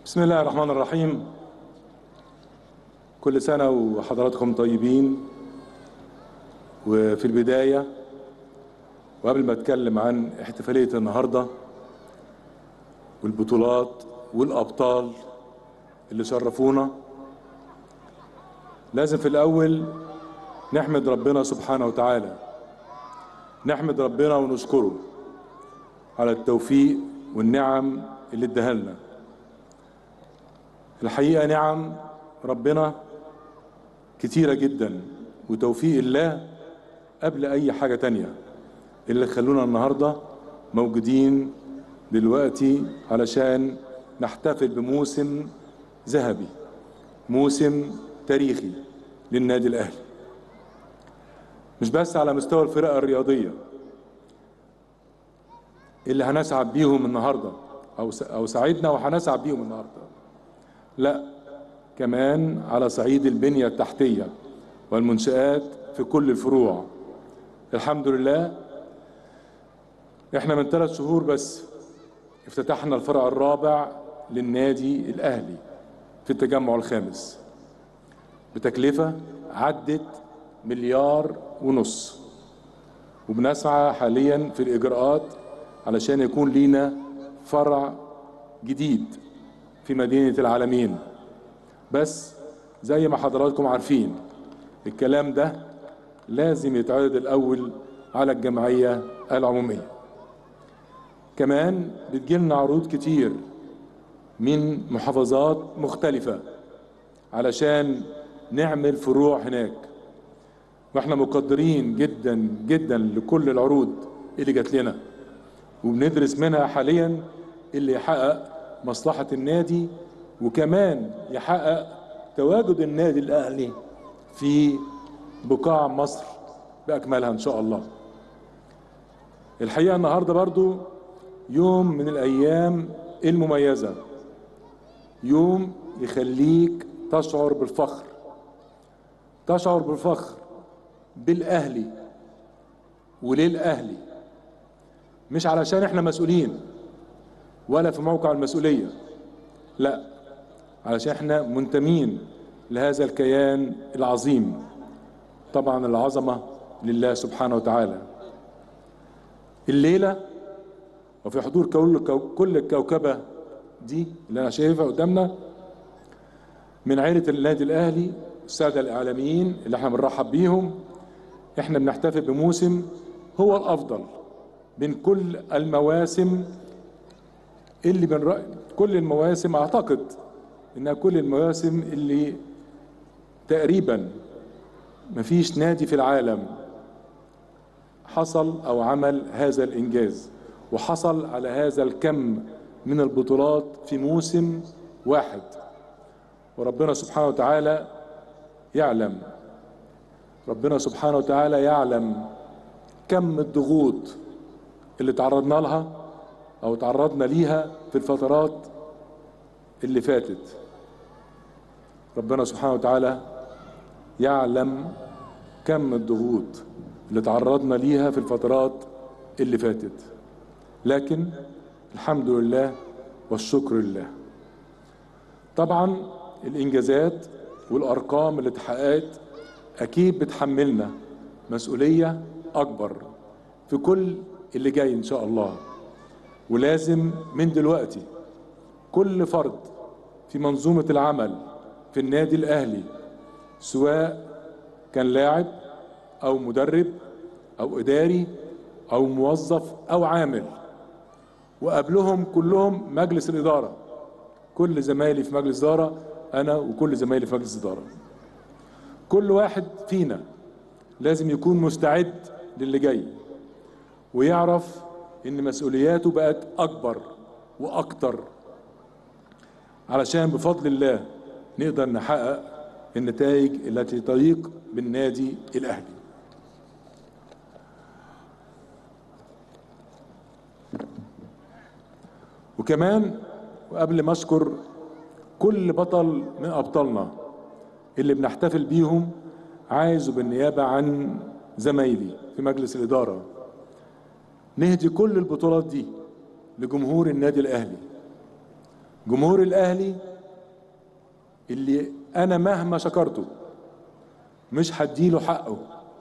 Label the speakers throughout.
Speaker 1: بسم الله الرحمن الرحيم كل سنة وحضراتكم طيبين وفي البداية وقبل ما أتكلم عن احتفالية النهاردة والبطولات والأبطال اللي شرفونا لازم في الأول نحمد ربنا سبحانه وتعالى نحمد ربنا ونشكره على التوفيق والنعم اللي اداها لنا الحقيقة نعم ربنا كتيرة جدا وتوفيق الله قبل أي حاجة تانية اللي خلونا النهاردة موجودين دلوقتي علشان نحتفل بموسم ذهبي موسم تاريخي للنادي الأهلي مش بس على مستوى الفرق الرياضية اللي هنسعد بيهم النهاردة أو أو سعيدنا وهنسعد بيهم النهارده لا كمان على صعيد البنية التحتية والمنشآت في كل الفروع الحمد لله احنا من ثلاث شهور بس افتتحنا الفرع الرابع للنادي الأهلي في التجمع الخامس بتكلفة عدت مليار ونص وبنسعى حاليا في الإجراءات علشان يكون لينا فرع جديد في مدينة العالمين بس زي ما حضراتكم عارفين الكلام ده لازم يتعرض الأول على الجمعية العمومية كمان بتجيلنا عروض كتير من محافظات مختلفة علشان نعمل فروع هناك واحنا مقدرين جدا جدا لكل العروض اللي جات لنا وبندرس منها حاليا اللي يحقق مصلحة النادي وكمان يحقق تواجد النادي الأهلي في بقاع مصر بأكملها إن شاء الله الحقيقة النهاردة برضو يوم من الأيام المميزة يوم يخليك تشعر بالفخر تشعر بالفخر بالأهلي وللأهلي مش علشان احنا مسؤولين ولا في موقع المسؤولية لا علشان احنا منتمين لهذا الكيان العظيم طبعا العظمة لله سبحانه وتعالى الليلة وفي حضور كل كل الكوكبة دي اللي أنا شايفها قدامنا من عائلة النادي الأهلي السادة الإعلاميين اللي احنا بنرحب بيهم احنا بنحتفل بموسم هو الأفضل بين كل المواسم اللي بنرأي كل المواسم اعتقد انها كل المواسم اللي تقريبا مفيش نادي في العالم حصل او عمل هذا الانجاز وحصل على هذا الكم من البطولات في موسم واحد وربنا سبحانه وتعالى يعلم ربنا سبحانه وتعالى يعلم كم الضغوط اللي تعرضنا لها او تعرضنا ليها في الفترات اللي فاتت ربنا سبحانه وتعالى يعلم كم الضغوط اللي تعرضنا ليها في الفترات اللي فاتت لكن الحمد لله والشكر لله طبعا الانجازات والارقام اللي اتحققت اكيد بتحملنا مسؤوليه اكبر في كل اللي جاي ان شاء الله ولازم من دلوقتي كل فرد في منظومة العمل في النادي الأهلي سواء كان لاعب أو مدرب أو إداري أو موظف أو عامل وقبلهم كلهم مجلس الإدارة كل زمايلي في مجلس إدارة أنا وكل زمايلي في مجلس إدارة كل واحد فينا لازم يكون مستعد للي جاي ويعرف ان مسؤولياته بقت اكبر واكتر علشان بفضل الله نقدر نحقق النتائج التي تليق بالنادي الاهلي وكمان وقبل ما اشكر كل بطل من ابطالنا اللي بنحتفل بيهم عايزه بالنيابه عن زمايلي في مجلس الاداره نهدي كل البطولات دي لجمهور النادي الاهلي جمهور الاهلي اللي انا مهما شكرته مش هديله حقه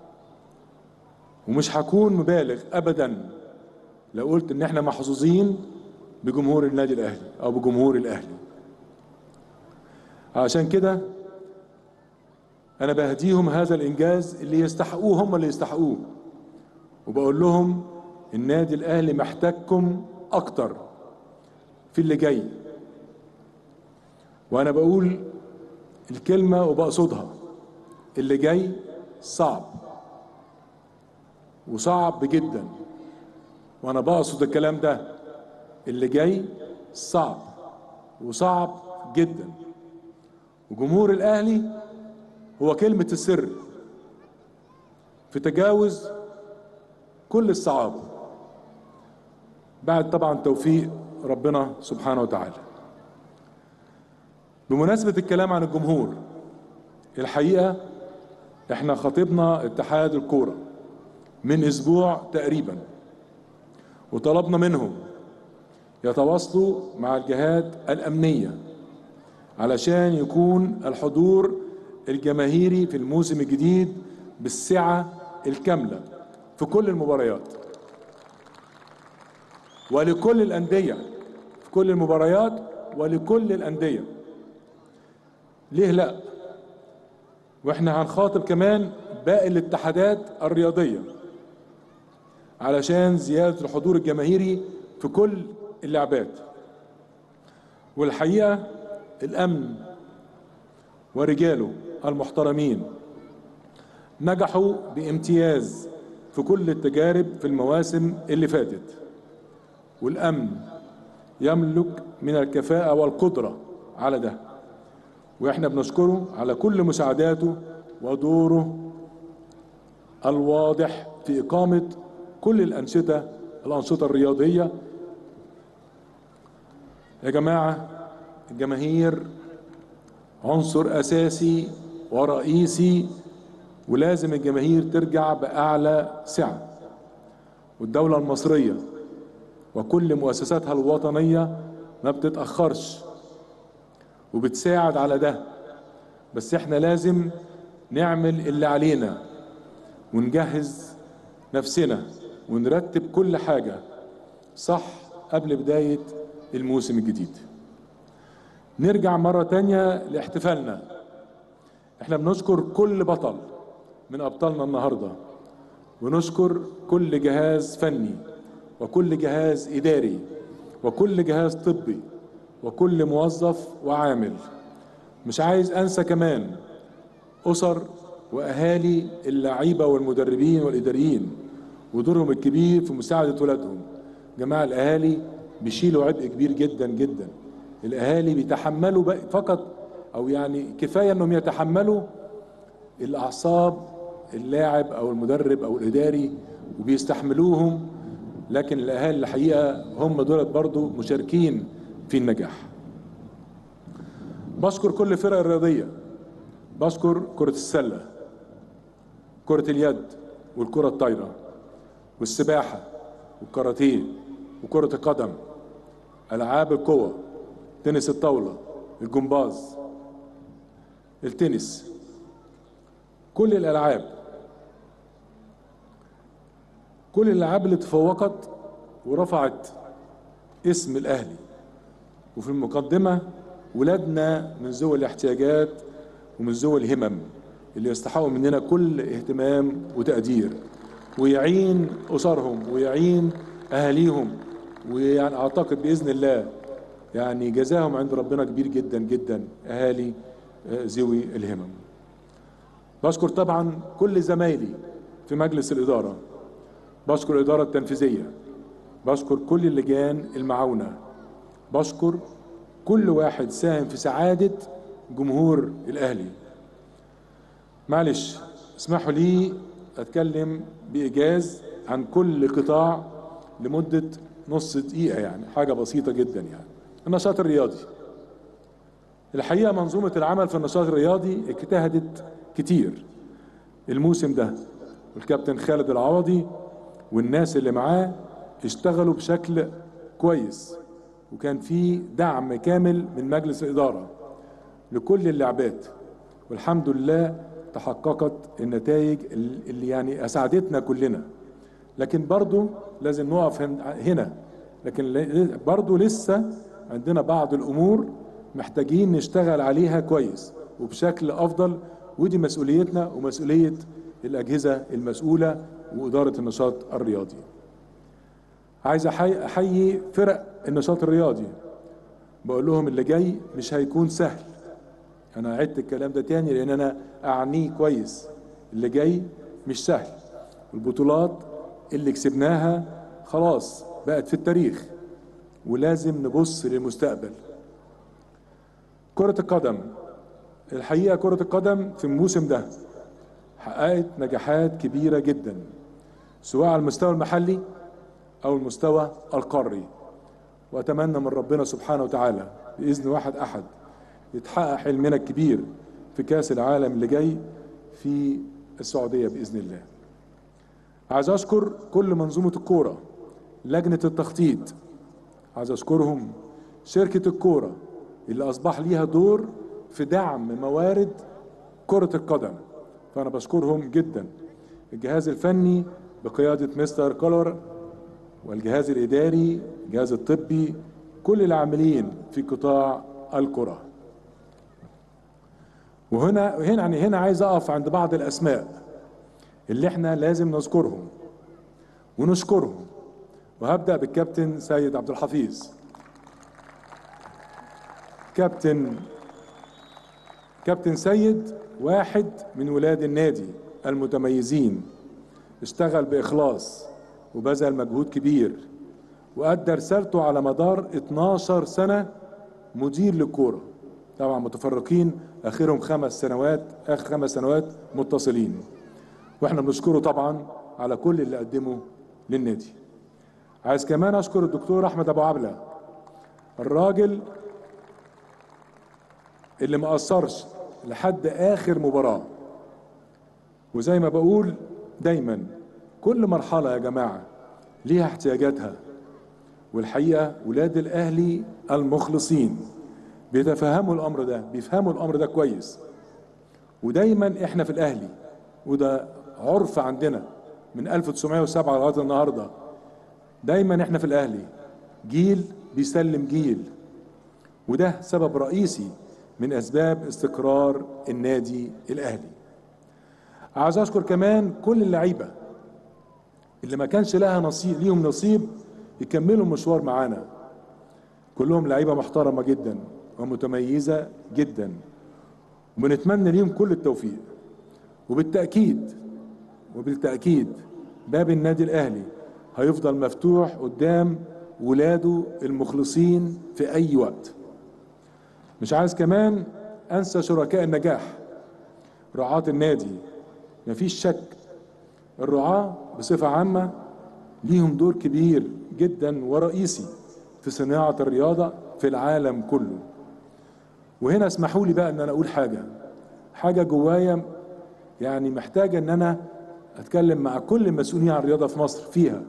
Speaker 1: ومش هكون مبالغ ابدا لو قلت ان احنا محظوظين بجمهور النادي الاهلي او بجمهور الاهلي عشان كده انا بهديهم هذا الانجاز اللي يستحقوه هم اللي يستحقوه وبقول لهم النادي الاهلي محتاجكم اكتر في اللي جاي وانا بقول الكلمه وبقصدها اللي جاي صعب وصعب جدا وانا بقصد الكلام ده اللي جاي صعب وصعب جدا وجمهور الاهلي هو كلمه السر في تجاوز كل الصعاب بعد طبعا توفيق ربنا سبحانه وتعالى بمناسبة الكلام عن الجمهور الحقيقة احنا خاطبنا اتحاد الكورة من اسبوع تقريبا وطلبنا منهم يتواصلوا مع الجهات الأمنية علشان يكون الحضور الجماهيري في الموسم الجديد بالسعة الكاملة في كل المباريات ولكل الأندية في كل المباريات ولكل الأندية ليه لا واحنا هنخاطب كمان باقي الاتحادات الرياضية علشان زيادة الحضور الجماهيري في كل اللعبات والحقيقة الأمن ورجاله المحترمين نجحوا بامتياز في كل التجارب في المواسم اللي فاتت والأمن يملك من الكفاءة والقدرة على ده واحنا بنشكره على كل مساعداته ودوره الواضح في إقامة كل الأنشطة الأنشطة الرياضية يا جماعة الجماهير عنصر أساسي ورئيسي ولازم الجماهير ترجع بأعلى سعة والدولة المصرية وكل مؤسساتها الوطنية ما بتتأخرش وبتساعد على ده بس احنا لازم نعمل اللي علينا ونجهز نفسنا ونرتب كل حاجة صح قبل بداية الموسم الجديد نرجع مرة تانية لاحتفالنا احنا بنشكر كل بطل من أبطالنا النهاردة ونشكر كل جهاز فني وكل جهاز إداري وكل جهاز طبي وكل موظف وعامل مش عايز أنسى كمان أسر وأهالي اللعيبة والمدربين والإداريين ودورهم الكبير في مساعدة ولادهم جماعة الأهالي بيشيلوا عبء كبير جدا جدا الأهالي بيتحملوا فقط أو يعني كفاية أنهم يتحملوا الأعصاب اللاعب أو المدرب أو الإداري وبيستحملوهم لكن الأهالي الحقيقة هم دولت برضو مشاركين في النجاح بشكر كل الفرق الرياضية بشكر كرة السلة كرة اليد والكرة الطايرة والسباحة والكاراتيه وكرة القدم ألعاب القوة تنس الطاولة الجمباز التنس كل الألعاب كل الألعاب اللي تفوقت ورفعت اسم الأهلي وفي المقدمة ولادنا من ذوي الاحتياجات ومن ذوي الهمم اللي يستحقوا مننا كل اهتمام وتقدير ويعين أسرهم ويعين أهاليهم ويعني أعتقد بإذن الله يعني جزاهم عند ربنا كبير جدا جدا أهالي ذوي الهمم بشكر طبعا كل زمايلي في مجلس الإدارة بشكر الإدارة التنفيذية بشكر كل اللجان المعاونة بشكر كل واحد ساهم في سعادة جمهور الأهلي معلش اسمحوا لي أتكلم بإيجاز عن كل قطاع لمدة نص دقيقة يعني حاجة بسيطة جدا يعني النشاط الرياضي الحقيقة منظومة العمل في النشاط الرياضي اجتهدت كتير الموسم ده والكابتن خالد العوضي والناس اللي معاه اشتغلوا بشكل كويس وكان في دعم كامل من مجلس الإدارة لكل اللعبات والحمد لله تحققت النتائج اللي يعني أسعدتنا كلنا لكن برضو لازم نقف هنا لكن برضو لسه عندنا بعض الأمور محتاجين نشتغل عليها كويس وبشكل أفضل ودي مسؤوليتنا ومسؤولية الأجهزة المسؤولة وإدارة النشاط الرياضي عايز أحيي فرق النشاط الرياضي بقول لهم اللي جاي مش هيكون سهل أنا عدت الكلام ده تاني لأن أنا أعنيه كويس اللي جاي مش سهل البطولات اللي كسبناها خلاص بقت في التاريخ ولازم نبص للمستقبل كرة القدم الحقيقة كرة القدم في الموسم ده حققت نجاحات كبيرة جدا سواء على المستوى المحلي أو المستوى القاري وأتمنى من ربنا سبحانه وتعالى بإذن واحد أحد يتحقق حلمنا الكبير في كأس العالم اللي جاي في السعودية بإذن الله عايز أشكر كل منظومة الكورة لجنة التخطيط عايز أشكرهم شركة الكورة اللي أصبح ليها دور في دعم موارد كرة القدم فأنا بشكرهم جدا الجهاز الفني بقيادة مستر كولر والجهاز الإداري الجهاز الطبي كل العاملين في قطاع الكرة وهنا هنا يعني هنا عايز أقف عند بعض الأسماء اللي احنا لازم نذكرهم ونشكرهم وهبدأ بالكابتن سيد عبد الحفيظ كابتن كابتن سيد واحد من ولاد النادي المتميزين اشتغل بإخلاص وبذل مجهود كبير وأدى رسالته على مدار 12 سنة مدير للكورة طبعا متفرقين آخرهم خمس سنوات آخر خمس سنوات متصلين واحنا بنشكره طبعا على كل اللي قدمه للنادي عايز كمان اشكر الدكتور احمد ابو عبله الراجل اللي ما قصرش لحد اخر مباراه وزي ما بقول دايما كل مرحله يا جماعه ليها احتياجاتها والحقيقه ولاد الاهلي المخلصين بيتفهموا الامر ده بيفهموا الامر ده كويس ودايما احنا في الاهلي وده عرف عندنا من 1907 لغايه النهارده دايما احنا في الاهلي جيل بيسلم جيل وده سبب رئيسي من اسباب استقرار النادي الاهلي عايز اشكر كمان كل اللعيبه اللي ما كانش لها نصيب ليهم نصيب يكملوا المشوار معانا كلهم لعيبه محترمه جدا ومتميزه جدا وبنتمنى ليهم كل التوفيق وبالتاكيد وبالتاكيد باب النادي الاهلي هيفضل مفتوح قدام ولاده المخلصين في اي وقت مش عايز كمان انسى شركاء النجاح رعاة النادي مفيش شك الرعاة بصفة عامة ليهم دور كبير جدا ورئيسي في صناعة الرياضة في العالم كله وهنا اسمحوا لي بقى ان انا اقول حاجة حاجة جوايا يعني محتاجة ان انا اتكلم مع كل المسؤولين عن الرياضة في مصر فيها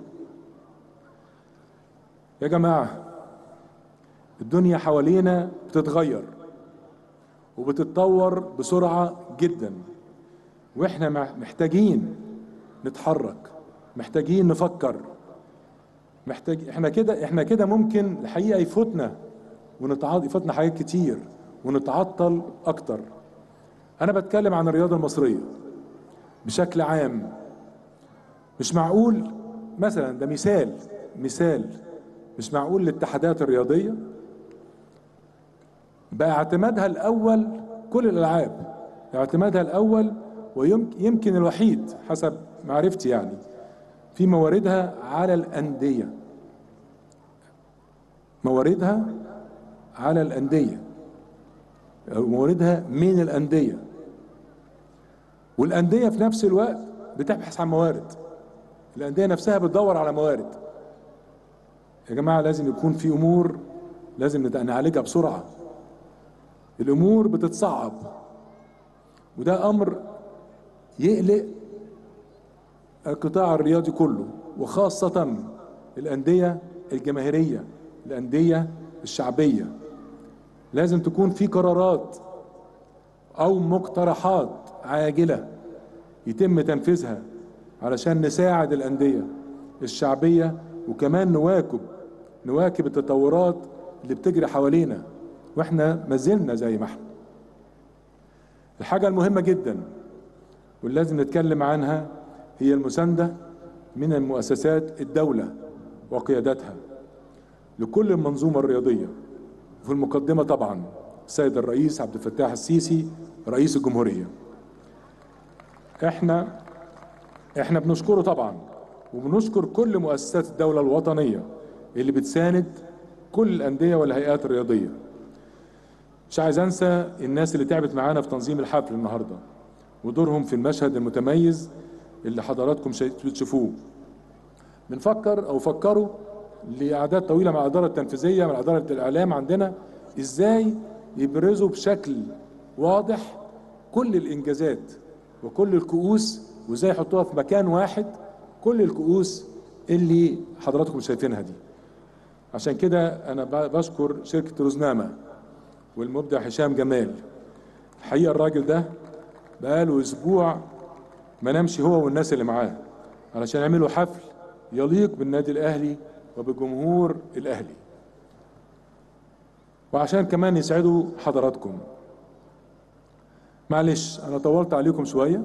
Speaker 1: يا جماعة الدنيا حوالينا بتتغير وبتتطور بسرعة جدا واحنا محتاجين نتحرك محتاجين نفكر محتاج احنا كده احنا كده ممكن الحقيقة يفوتنا ونتعاطى يفوتنا حاجات كتير ونتعطل اكتر انا بتكلم عن الرياضة المصرية بشكل عام مش معقول مثلا ده مثال مثال مش معقول الاتحادات الرياضية بقى اعتمادها الأول كل الألعاب اعتمادها الأول ويمكن الوحيد حسب معرفتي يعني في مواردها على الأندية مواردها على الأندية مواردها من الأندية والأندية في نفس الوقت بتبحث عن موارد الأندية نفسها بتدور على موارد يا جماعة لازم يكون في أمور لازم نعالجها بسرعة الأمور بتتصعب وده أمر يقلق القطاع الرياضي كله وخاصة الأندية الجماهيرية الأندية الشعبيه لازم تكون في قرارات او مقترحات عاجله يتم تنفيذها علشان نساعد الانديه الشعبيه وكمان نواكب نواكب التطورات اللي بتجري حوالينا واحنا ما زلنا زي ما احنا الحاجه المهمه جدا واللي لازم نتكلم عنها هي المسانده من المؤسسات الدوله وقيادتها لكل المنظومه الرياضيه وفي المقدمه طبعا السيد الرئيس عبد الفتاح السيسي رئيس الجمهوريه احنا احنا بنشكره طبعا وبنشكر كل مؤسسات الدوله الوطنيه اللي بتساند كل الانديه والهيئات الرياضيه مش عايز انسى الناس اللي تعبت معانا في تنظيم الحفل النهارده ودورهم في المشهد المتميز اللي حضراتكم بتشوفوه بنفكر او فكروا لاعداد طويله مع الاداره التنفيذيه مع اداره الاعلام عندنا ازاي يبرزوا بشكل واضح كل الانجازات وكل الكؤوس وازاي يحطوها في مكان واحد كل الكؤوس اللي حضراتكم شايفينها دي عشان كده انا بشكر شركه روزنامه والمبدع هشام جمال الحقيقه الراجل ده بقاله اسبوع ما نامش هو والناس اللي معاه علشان يعملوا حفل يليق بالنادي الاهلي وبجمهور الاهلي وعشان كمان يسعدوا حضراتكم معلش انا طولت عليكم شويه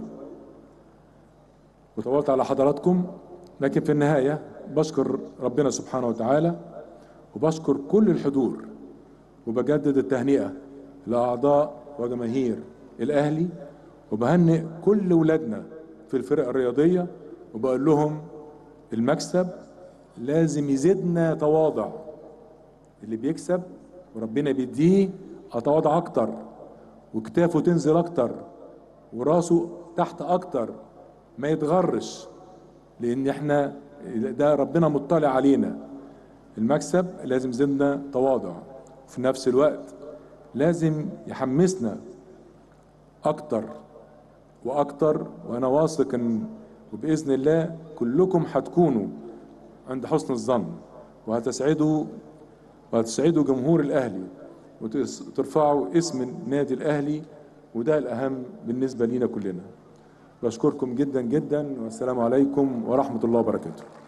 Speaker 1: وطولت على حضراتكم لكن في النهايه بشكر ربنا سبحانه وتعالى وبشكر كل الحضور وبجدد التهنئه لاعضاء وجماهير الاهلي وبهنئ كل ولادنا في الفرق الرياضيه وبقول لهم المكسب لازم يزيدنا تواضع اللي بيكسب وربنا بيديه اتواضع اكتر وكتافه تنزل اكتر وراسه تحت اكتر ما يتغرش لان احنا ده ربنا مطلع علينا المكسب لازم يزيدنا تواضع في نفس الوقت لازم يحمسنا اكتر واكتر وانا واثق ان وباذن الله كلكم هتكونوا عند حسن الظن وهتسعدوا وهتسعدوا جمهور الاهلي وترفعوا اسم النادي الاهلي وده الاهم بالنسبه لينا كلنا بشكركم جدا جدا والسلام عليكم ورحمه الله وبركاته